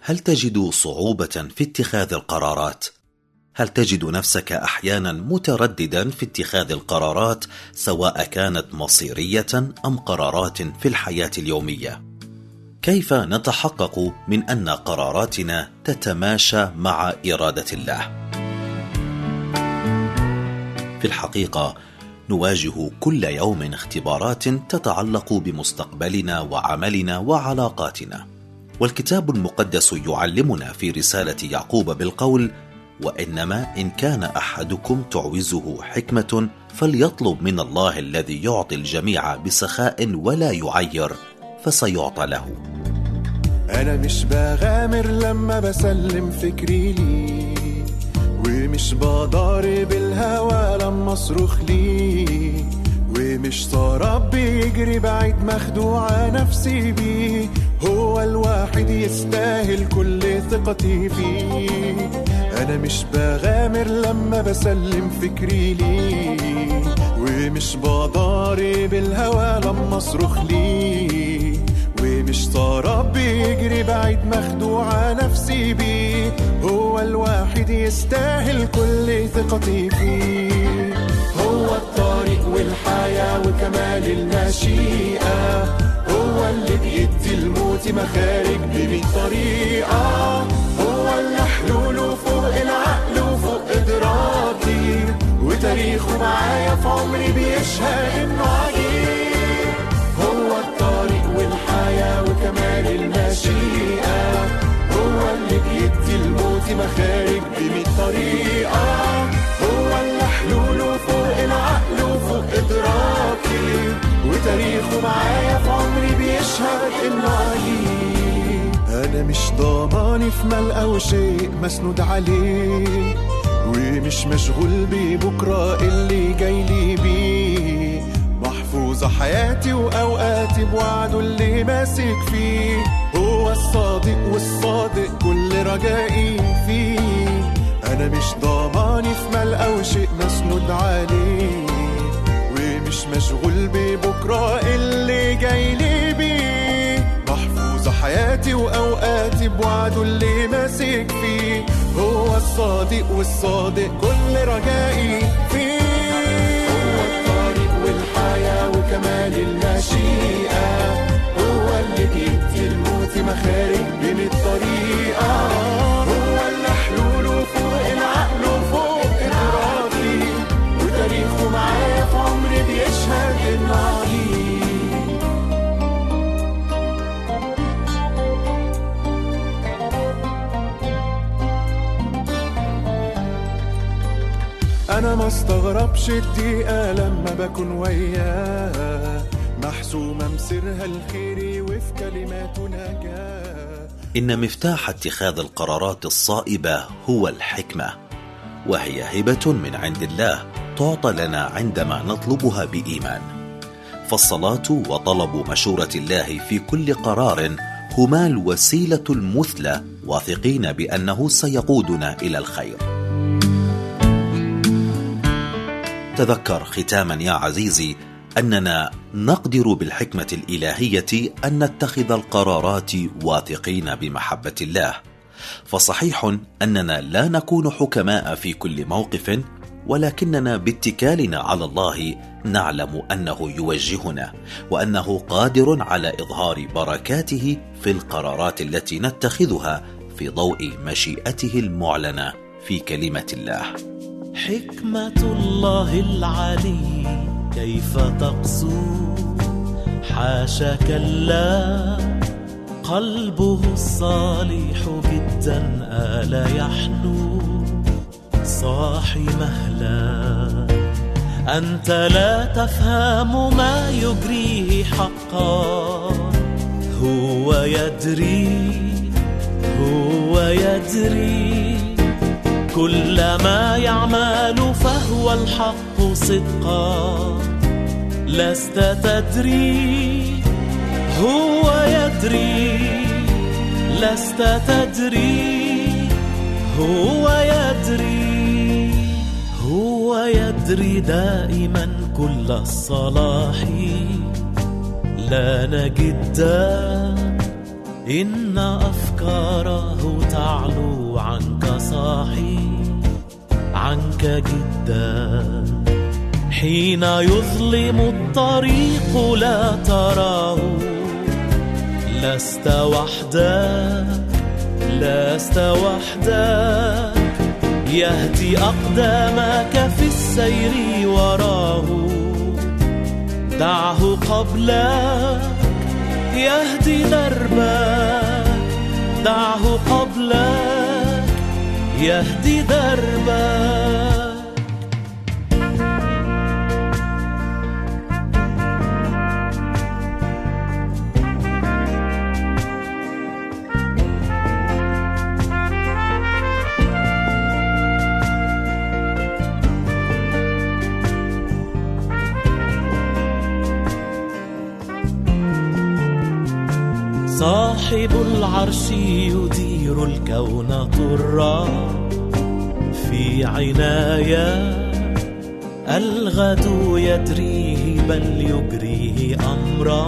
هل تجد صعوبة في اتخاذ القرارات؟ هل تجد نفسك احيانا مترددا في اتخاذ القرارات سواء كانت مصيريه ام قرارات في الحياه اليوميه كيف نتحقق من ان قراراتنا تتماشى مع اراده الله في الحقيقه نواجه كل يوم اختبارات تتعلق بمستقبلنا وعملنا وعلاقاتنا والكتاب المقدس يعلمنا في رساله يعقوب بالقول وانما ان كان احدكم تعوزه حكمه فليطلب من الله الذي يعطي الجميع بسخاء ولا يعير فسيعطى له انا مش بغامر لما بسلم فكري لي ومش بضارب الهوى لما اصرخ لي ومش طرب بيجري بعيد مخدوعة نفسي بيه هو الواحد يستاهل كل ثقتي فيه أنا مش بغامر لما بسلم فكري ليه ومش بضارب الهوى لما اصرخ ليه ومش طرب بيجري بعيد مخدوعة نفسي بيه هو الواحد يستاهل كل ثقتي فيه هو الطريق والحياة وكمال المشيئة هو اللي بيدي الموت مخارج بمية طريقة هو اللي حلوله فوق العقل وفوق إدراكي وتاريخه معايا في عمري بيشهد إنه عجيب هو الطريق والحياة وكمال المشيئة هو اللي بيدي الموت مخارج بمية طريقة هو اللي حلوله فوق العقل وفوق إدراكي وتاريخه معايا في عمري بيشهد إنه عجيب أنا مش ضامني في مال أو شيء مسنود عليه ومش مشغول ببكرة اللي جايلي بيه محفوظة حياتي وأوقاتي بوعده اللي ماسك فيه هو الصادق والصادق كل رجائي فيه أنا مش ضامني في مال أو شيء مسنود عليه ومش مشغول ببكرة اللي جايلي بيه محفوظة حياتي وأوقاتي بوعده اللي ماسك فيه هو الصادق والصادق كل رجائي فيه هو الطريق والحياة وكمال المشيئة هو اللي بيدي الموت مخارج بين الطريقة هو اللي حلوله فوق العقل وفوق إدراكي وتاريخه معايا في عمري بيشهد إنه عجيب أنا ما استغربش الدقيقة لما بكون وياه محسومة مسرها الخير وفي كلماته نجاه ان مفتاح اتخاذ القرارات الصائبه هو الحكمه وهي هبه من عند الله تعطى لنا عندما نطلبها بايمان فالصلاه وطلب مشوره الله في كل قرار هما الوسيله المثلى واثقين بانه سيقودنا الى الخير تذكر ختاما يا عزيزي اننا نقدر بالحكمه الالهيه ان نتخذ القرارات واثقين بمحبه الله فصحيح اننا لا نكون حكماء في كل موقف ولكننا باتكالنا على الله نعلم انه يوجهنا وانه قادر على اظهار بركاته في القرارات التي نتخذها في ضوء مشيئته المعلنه في كلمه الله حكمة الله العلي كيف تقسو حاشا كلا قلبه الصالح جدا آل يحنو صاحي مهلا أنت لا تفهم ما يجريه حقا هو يدري هو يدري كل ما يعمل فهو الحق صدقا لست تدري هو يدري لست تدري هو يدري هو يدري دائما كل الصلاح لا نجد إن أفكاره تعلو عنك صاحي عنك جدا حين يظلم الطريق لا تراه لست وحدك لست وحدك يهدي أقدامك في السير وراه دعه قبلك يهدي دربك دعه قبلك يهدي دربك صاحب العرش يدير الكون طرا في عناية الغد يدريه بل يجريه أمرا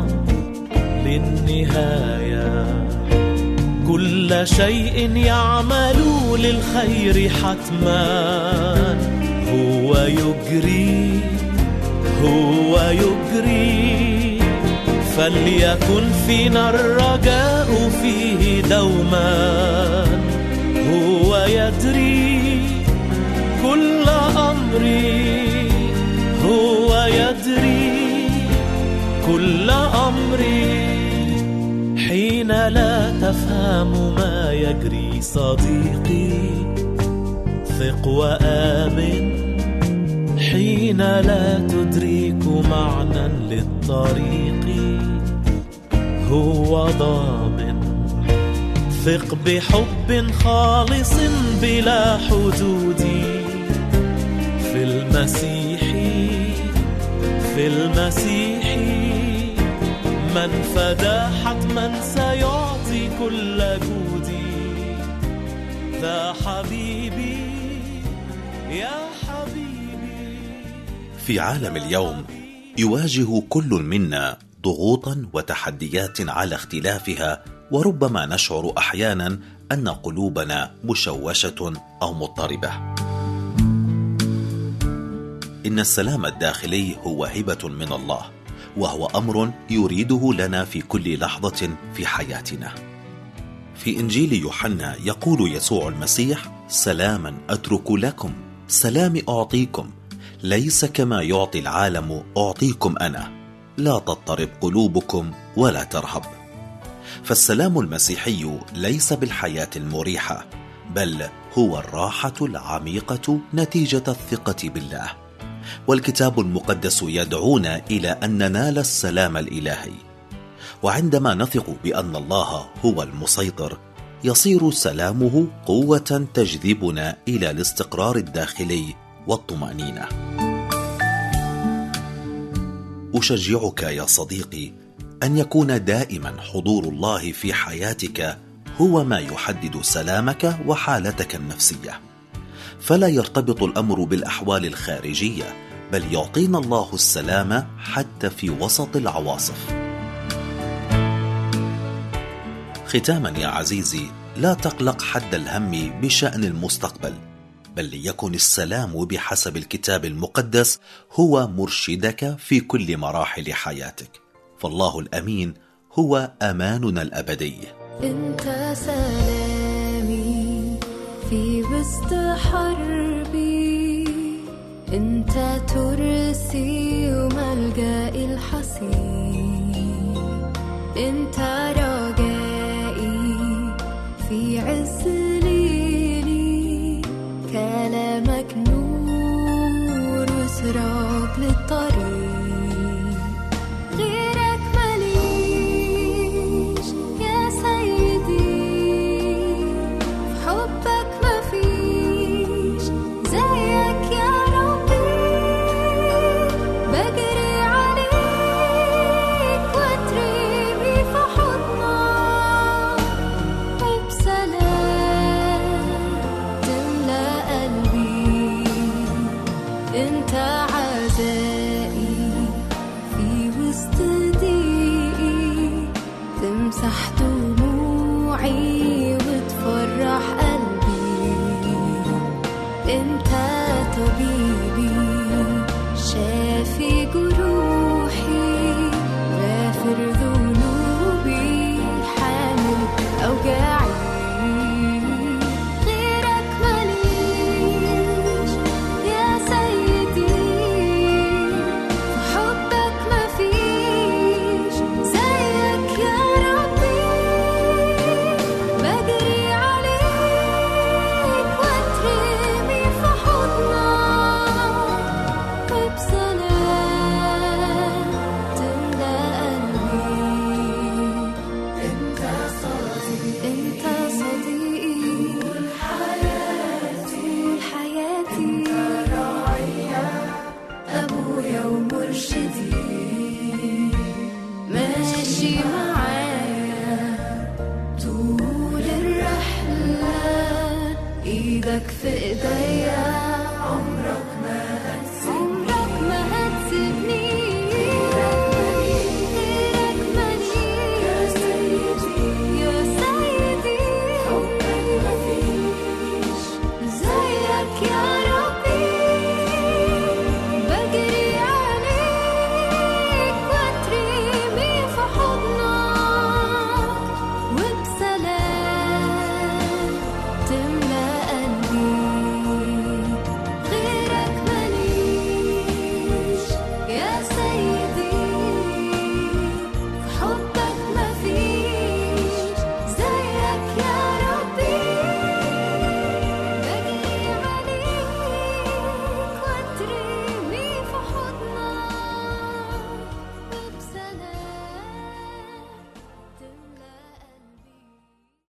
للنهاية كل شيء يعمل للخير حتما هو يجري هو يجري فليكن فينا الرجاء فيه دوما هو يدري كل أمري هو يدري كل أمري حين لا تفهم ما يجري صديقي ثق وآمن حين لا تدرك معنى للطريق هو ضامن ثق بحب خالص بلا حدود في المسيح في المسيح من فدى حتما سيعطي كل جودي ذا حبيبي يا حبيبي في عالم اليوم يواجه كل منا ضغوطا وتحديات على اختلافها وربما نشعر احيانا ان قلوبنا مشوشه او مضطربه ان السلام الداخلي هو هبه من الله وهو امر يريده لنا في كل لحظه في حياتنا في انجيل يوحنا يقول يسوع المسيح سلاما اترك لكم سلامي اعطيكم ليس كما يعطي العالم اعطيكم انا لا تضطرب قلوبكم ولا ترهب فالسلام المسيحي ليس بالحياه المريحه بل هو الراحه العميقه نتيجه الثقه بالله والكتاب المقدس يدعونا الى ان ننال السلام الالهي وعندما نثق بان الله هو المسيطر يصير سلامه قوه تجذبنا الى الاستقرار الداخلي والطمانينه اشجعك يا صديقي ان يكون دائما حضور الله في حياتك هو ما يحدد سلامك وحالتك النفسيه فلا يرتبط الامر بالاحوال الخارجيه بل يعطينا الله السلام حتى في وسط العواصف ختاما يا عزيزي لا تقلق حد الهم بشان المستقبل بل ليكن السلام بحسب الكتاب المقدس هو مرشدك في كل مراحل حياتك فالله الامين هو اماننا الابدي انت سلامي في وسط حربي انت ترسي وملجأ الحصين انت